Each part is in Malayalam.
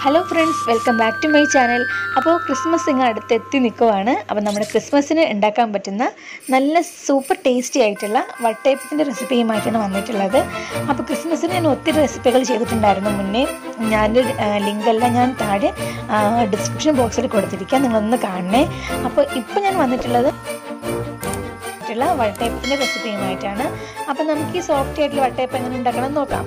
hello friends welcome back to my channel അപ്പോൾ ക്രിസ്മസ് ഇങ്ങ് അടുത്തെത്തി നിൽക്കുവാണ് അപ്പോൾ നമ്മുടെ ക്രിസ്മസിന് ഉണ്ടാക്കാൻ പറ്റുന്ന നല്ല സൂപ്പർ ടേസ്റ്റി ആയിട്ടുള്ള വട്ടയപ്പത്തിൻ്റെ റെസിപ്പിയുമായിട്ടാണ് വന്നിട്ടുള്ളത് അപ്പോൾ ക്രിസ്മസിന് ഞാൻ ഒത്തിരി റെസിപ്പികൾ ചെയ്തിട്ടുണ്ടായിരുന്നു മുന്നേ ഞാൻ ലിങ്കെല്ലാം ഞാൻ താഴെ ഡിസ്ക്രിപ്ഷൻ ബോക്സിൽ കൊടുത്തിരിക്കാം നിങ്ങളൊന്ന് കാണണേ അപ്പോൾ ഇപ്പോൾ ഞാൻ വന്നിട്ടുള്ളത് ആയിട്ടുള്ള വട്ടയപ്പത്തിൻ്റെ റെസിപ്പിയുമായിട്ടാണ് അപ്പോൾ നമുക്ക് ഈ സോഫ്റ്റ് ആയിട്ടുള്ള വട്ടയപ്പം എങ്ങനെ ഉണ്ടാക്കണം എന്ന് നോക്കാം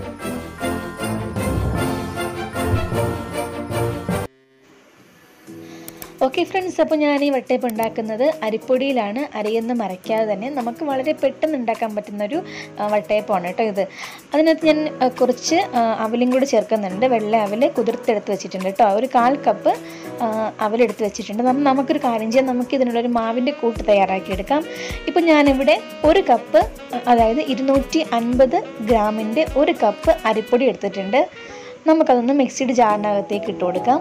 ഓക്കെ ഫ്രണ്ട്സ് അപ്പോൾ ഞാൻ ഈ വട്ടയപ്പം ഉണ്ടാക്കുന്നത് അരിപ്പൊടിയിലാണ് അരിയൊന്നും മറയ്ക്കാതെ തന്നെ നമുക്ക് വളരെ പെട്ടെന്ന് ഉണ്ടാക്കാൻ പറ്റുന്നൊരു വട്ടയപ്പമാണ് കേട്ടോ ഇത് അതിനകത്ത് ഞാൻ ആ, കുറച്ച് ആ, അവലും കൂടി ചേർക്കുന്നുണ്ട് വെള്ള അവൽ കുതിർത്തെടുത്ത് വെച്ചിട്ടുണ്ട് കേട്ടോ ഒരു കാൽ കപ്പ് ആ, അവലെടുത്ത് വെച്ചിട്ടുണ്ട് അപ്പം നമുക്കൊരു കാര്യം ചെയ്യാം നമുക്ക് ഇതിനുള്ളൊരു മാവിൻ്റെ കൂട്ട് തയ്യാറാക്കിയെടുക്കാം ഇപ്പം ഞാനിവിടെ ഒരു കപ്പ് അതായത് ഇരുന്നൂറ്റി അൻപത് ഗ്രാമിൻ്റെ ഒരു കപ്പ് അരിപ്പൊടി എടുത്തിട്ടുണ്ട് നമുക്കതൊന്ന് മിക്സിയുടെ ജാറിനകത്തേക്ക് ഇട്ട് കൊടുക്കാം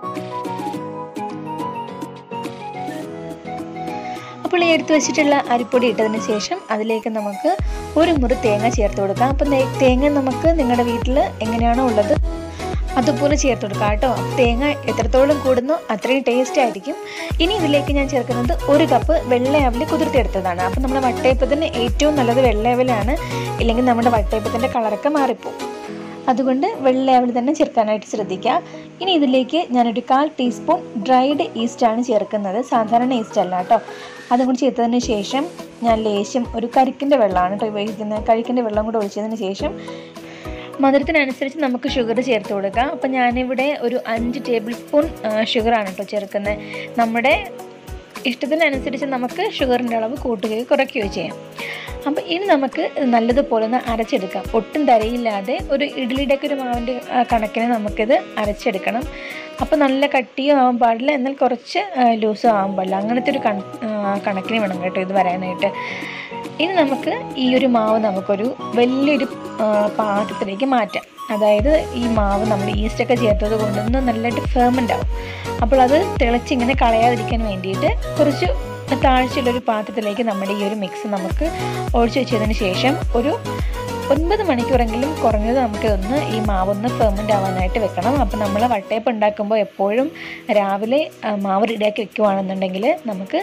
അപ്പോൾ ഈ എടുത്ത് വെച്ചിട്ടുള്ള അരിപ്പൊടി ഇട്ടതിന് ശേഷം അതിലേക്ക് നമുക്ക് ഒരു മുറി തേങ്ങ ചേർത്ത് കൊടുക്കാം അപ്പം നേ- തേങ്ങ നമുക്ക് നിങ്ങളുടെ വീട്ടിൽ എങ്ങനെയാണോ ഉള്ളത് അതുപോലെ ചേർത്ത് കൊടുക്കാം കേട്ടോ തേങ്ങ എത്രത്തോളം കൂടുന്നോ അത്രയും ടേസ്റ്റ് ആയിരിക്കും ഇനി ഇതിലേക്ക് ഞാൻ ചേർക്കുന്നത് ഒരു കപ്പ് വെള്ളയവല് കുതിർത്തെടുത്തതാണ് അപ്പം നമ്മുടെ വട്ടയപ്പത്തിന് ഏറ്റവും നല്ലത് വെള്ളയവലാണ് ഇല്ലെങ്കിൽ നമ്മുടെ വട്ടയപ്പത്തിൻ്റെ കളറൊക്കെ മാറിപ്പോവും അതുകൊണ്ട് വെള്ളയവൽ തന്നെ ചേർക്കാനായിട്ട് ശ്രദ്ധിക്കുക ഇനി ഇതിലേക്ക് ഞാനൊരു കാൽ ടീസ്പൂൺ ഡ്രൈഡ് ഈസ്റ്റാണ് ചേർക്കുന്നത് സാധാരണ ഈസ്റ്റ് അല്ല കേട്ടോ അതും കൂടി ചേർത്തതിന് ശേഷം ഞാൻ ലേശം ഒരു കരിക്കിൻ്റെ വെള്ളമാണ് കേട്ടോ ഉപയോഗിക്കുന്നത് കരിക്കിൻ്റെ വെള്ളം കൂടെ ഒഴിച്ചതിന് ശേഷം മധുരത്തിനനുസരിച്ച് നമുക്ക് ഷുഗർ ചേർത്ത് കൊടുക്കാം അപ്പം ഞാനിവിടെ ഒരു അഞ്ച് ടേബിൾ സ്പൂൺ ഷുഗറാണ് കേട്ടോ ചേർക്കുന്നത് നമ്മുടെ ഇഷ്ടത്തിനനുസരിച്ച് നമുക്ക് ഷുഗറിൻ്റെ അളവ് കൂട്ടുകയോ കുറയ്ക്കുകയോ ചെയ്യാം അപ്പം ഇനി നമുക്ക് ഇത് നല്ലതുപോലെ ഒന്ന് അരച്ചെടുക്കാം ഒട്ടും തരയില്ലാതെ ഒരു ഇഡ്ഡലിയുടെ ഒക്കെ ഒരു മാവിൻ്റെ ആ, കണക്കിന് നമുക്കിത് അരച്ചെടുക്കണം അപ്പോൾ നല്ല കട്ടിയും ആവാൻ പാടില്ല എന്നാൽ കുറച്ച് ലൂസും ആവാൻ പാടില്ല അങ്ങനത്തെ ഒരു കൺ ആ, കണക്കിന് വേണം കേട്ടോ ഇത് വരാനായിട്ട് ഇനി നമുക്ക് ഈ ഒരു മാവ് നമുക്കൊരു വലിയൊരു ആ, പാത്രത്തിലേക്ക് മാറ്റാം അതായത് ഈ മാവ് നമ്മൾ ഈസ്റ്റൊക്കെ ചേർത്തത് കൊണ്ടൊന്ന് നല്ലതായിട്ട് ഫേമൻ്റ് ആവും അപ്പോൾ അത് തിളച്ചിങ്ങനെ കളയാതിരിക്കാൻ വേണ്ടിയിട്ട് കുറച്ച് താഴ്ചയുള്ളൊരു പാത്രത്തിലേക്ക് നമ്മുടെ ഈ ഒരു മിക്സ് നമുക്ക് ഒഴിച്ചു വെച്ചതിന് ശേഷം ഒരു ഒൻപത് മണിക്കൂറെങ്കിലും കുറഞ്ഞത് നമുക്കിതൊന്ന് ഈ മാവൊന്ന് ഫെർമെൻ്റ് ആവാനായിട്ട് വെക്കണം അപ്പോൾ നമ്മൾ വട്ടയപ്പം ഉണ്ടാക്കുമ്പോൾ എപ്പോഴും രാവിലെ ആ, മാവ് റെഡിയാക്കി വെക്കുവാണെന്നുണ്ടെങ്കിൽ നമുക്ക്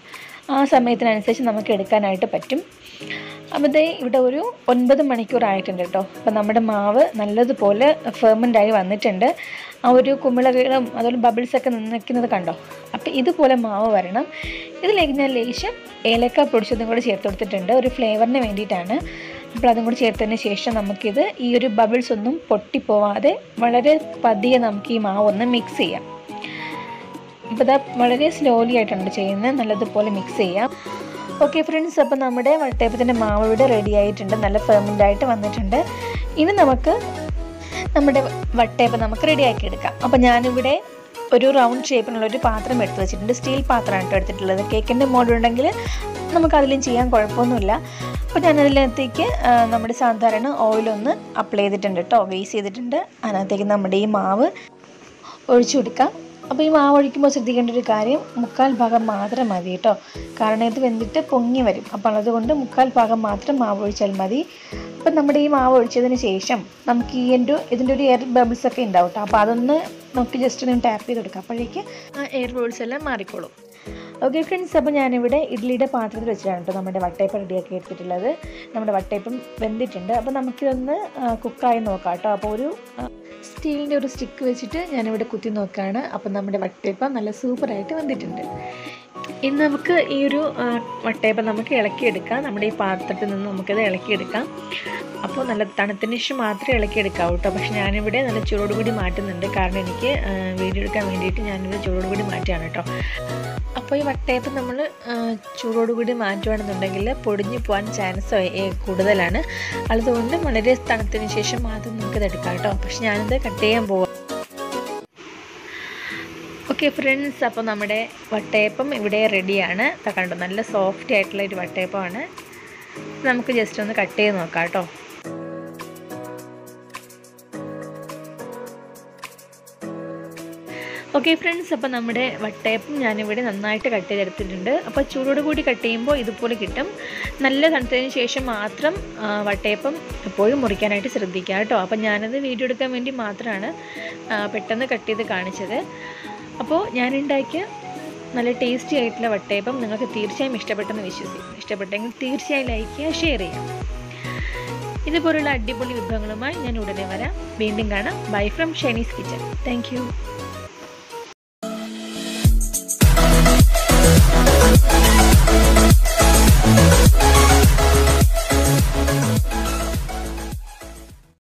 ആ സമയത്തിനനുസരിച്ച് നമുക്ക് എടുക്കാനായിട്ട് പറ്റും അപ്പോൾ ദേ ഇവിടെ ഒരു ഒൻപത് മണിക്കൂർ ആയിട്ടുണ്ട് കേട്ടോ അപ്പോൾ നമ്മുടെ മാവ് നല്ലതുപോലെ ഫെർമെൻ്റ് ആയി വന്നിട്ടുണ്ട് ആ ഒരു കുമിളകളും അതുപോലെ ബബിൾസൊക്കെ നിൽക്കുന്നത് കണ്ടോ അപ്പോൾ ഇതുപോലെ മാവ് വരണം ഇതിലേക്ക് ഞാൻ ലേശം ഏലക്ക പൊടിച്ചതും കൂടി ചേർത്ത് കൊടുത്തിട്ടുണ്ട് ഒരു ഫ്ലേവറിന് വേണ്ടിയിട്ടാണ് അപ്പോൾ അതും കൂടി ചേർത്തതിന് ശേഷം നമുക്കിത് ഈ ഒരു ബബിൾസ് ഒന്നും പൊട്ടിപ്പോവാതെ വളരെ പതിയെ നമുക്ക് ഈ മാവ് ഒന്ന് മിക്സ് ചെയ്യാം അപ്പോൾ ഇതാ വളരെ സ്ലോലി ആയിട്ടാണ് ചെയ്യുന്നത് നല്ലതുപോലെ മിക്സ് ചെയ്യാം ഓക്കെ ഫ്രണ്ട്സ് അപ്പോൾ നമ്മുടെ വട്ടയപ്പത്തിൻ്റെ മാവ് ഇവിടെ റെഡി ആയിട്ടുണ്ട് നല്ല ഫെർമെൻ്റ് ആയിട്ട് വന്നിട്ടുണ്ട് ഇനി നമുക്ക് നമ്മുടെ വട്ടയപ്പം നമുക്ക് റെഡിയാക്കി എടുക്കാം അപ്പോൾ ഞാനിവിടെ ഒരു റൗണ്ട് ഷേപ്പിനുള്ള ഒരു പാത്രം എടുത്ത് വെച്ചിട്ടുണ്ട് സ്റ്റീൽ പാത്രമാണ് കേട്ടോ എടുത്തിട്ടുള്ളത് കേക്കിൻ്റെ മോഡുണ്ടെങ്കിൽ നമുക്ക് അതിലും ചെയ്യാൻ കുഴപ്പമൊന്നുമില്ല അപ്പോൾ ഞാനതിനകത്തേക്ക് ആ, നമ്മുടെ സാധാരണ ഓയിലൊന്ന് അപ്ലൈ ചെയ്തിട്ടുണ്ട് കേട്ടോ വേസ് ചെയ്തിട്ടുണ്ട് അതിനകത്തേക്ക് നമ്മുടെ ഈ മാവ് ഒഴിച്ചു കൊടുക്കാം അപ്പോൾ ഈ മാവ് ഒഴിക്കുമ്പോൾ ശ്രദ്ധിക്കേണ്ട ഒരു കാര്യം മുക്കാൽ ഭാഗം മാത്രം മതി കേട്ടോ കാരണം ഇത് വെന്തിട്ട് പൊങ്ങി വരും അപ്പോൾ അതുകൊണ്ട് മുക്കാൽ ഭാഗം മാത്രം മാവ് ഒഴിച്ചാൽ മതി അപ്പം നമ്മുടെ ഈ മാവ് ഒഴിച്ചതിന് ശേഷം നമുക്ക് ഈ എൻ്റെ ഇതിൻ്റെ ഒരു എയർ ബബിൾസ് ഒക്കെ ഉണ്ടാവും കേട്ടോ അപ്പോൾ അതൊന്ന് നമുക്ക് ജസ്റ്റ് ഒന്ന് ടാപ്പ് ചെയ്ത് കൊടുക്കാം അപ്പോഴേക്ക് ആ എയർ ബബിൾസ് എല്ലാം മാറിക്കോളും ഓക്കെ ഫ്രണ്ട്സ് അപ്പോൾ ഞാനിവിടെ ഇഡ്ഡലിയുടെ പാത്രത്തിൽ വെച്ചിട്ടാണ് കേട്ടോ നമ്മുടെ വട്ടയപ്പം റെഡിയാക്കി എടുത്തിട്ടുള്ളത് നമ്മുടെ വട്ടയപ്പം വെന്തിട്ടുണ്ട് അപ്പോൾ നമുക്കിതൊന്ന് കുക്കായി നോക്കാം കേട്ടോ അപ്പോൾ ഒരു സ്റ്റീലിൻ്റെ ഒരു സ്റ്റിക്ക് വെച്ചിട്ട് ഞാനിവിടെ കുത്തി നോക്കുകയാണ് അപ്പം നമ്മുടെ വട്ടയപ്പം നല്ല സൂപ്പറായിട്ട് വന്നിട്ടുണ്ട് ഇനി നമുക്ക് ഈ ഒരു ആ, വട്ടയപ്പം നമുക്ക് ഇളക്കിയെടുക്കാം നമ്മുടെ ഈ പാത്രത്തിൽ നിന്ന് നമുക്കത് ഇളക്കിയെടുക്കാം അപ്പോൾ നല്ല തണുത്തതിന് ശേഷം മാത്രമേ ഇളക്കിയെടുക്കാവൂ കേട്ടോ പക്ഷെ ഞാനിവിടെ നല്ല ചൂടോടുകൂടി മാറ്റുന്നുണ്ട് കാരണം എനിക്ക് ആ, വീഡിയോ എടുക്കാൻ വേണ്ടിയിട്ട് ഞാനിവിടെ ചൂടോടുകൂടി മാറ്റുകയാണ് കേട്ടോ അപ്പോൾ ഈ വട്ടയപ്പം നമ്മൾ ചൂടോടുകൂടി മാറ്റുകയാണെന്നുണ്ടെങ്കിൽ പൊടിഞ്ഞു പോകാൻ ചാൻസ് കൂടുതലാണ് അതുകൊണ്ട് വളരെ തണുത്തതിന് ശേഷം മാത്രം നമുക്കിത് എടുക്കാം കേട്ടോ പക്ഷെ ഞാനിത് കട്ട് ചെയ്യാൻ പോവാം ഓക്കെ ഫ്രണ്ട്സ് അപ്പോൾ നമ്മുടെ വട്ടയപ്പം ഇവിടെ റെഡിയാണ് ദാ കണ്ടോ നല്ല സോഫ്റ്റ് ആയിട്ടുള്ള ഒരു വട്ടയപ്പമാണ് നമുക്ക് ജസ്റ്റ് ഒന്ന് കട്ട് ചെയ്ത് നോക്കാം കേട്ടോ ഓക്കെ ഫ്രണ്ട്സ് അപ്പോൾ നമ്മുടെ വട്ടയപ്പം ഞാനിവിടെ നന്നായിട്ട് കട്ട് ചെയ്തെടുത്തിട്ടുണ്ട് അപ്പോൾ ചൂടോട് കൂടി കട്ട് ചെയ്യുമ്പോൾ ഇതുപോലെ കിട്ടും നല്ല തണുത്തതിന് ശേഷം മാത്രം ആ, വട്ടയപ്പം എപ്പോഴും മുറിക്കാനായിട്ട് ശ്രദ്ധിക്കുക കേട്ടോ അപ്പോൾ ഞാനത് വീഡിയോ എടുക്കാൻ വേണ്ടി മാത്രമാണ് ആ, പെട്ടെന്ന് കട്ട് ചെയ്ത് കാണിച്ചത് അപ്പോൾ ഞാനുണ്ടാക്കിയ നല്ല ടേസ്റ്റി ആയിട്ടുള്ള വട്ടയപ്പം നിങ്ങൾക്ക് തീർച്ചയായും ഇഷ്ടപ്പെട്ടെന്ന് വിശ്വസിക്കും ഇഷ്ടപ്പെട്ടെങ്കിൽ തീർച്ചയായും ലൈക്ക് ചെയ്യുക ഷെയർ ചെയ്യാം ഇതുപോലുള്ള അടിപൊളി വിഭവങ്ങളുമായി ഞാൻ ഉടനെ വരാം വീണ്ടും കാണാം bye from Shiny's kitchen thank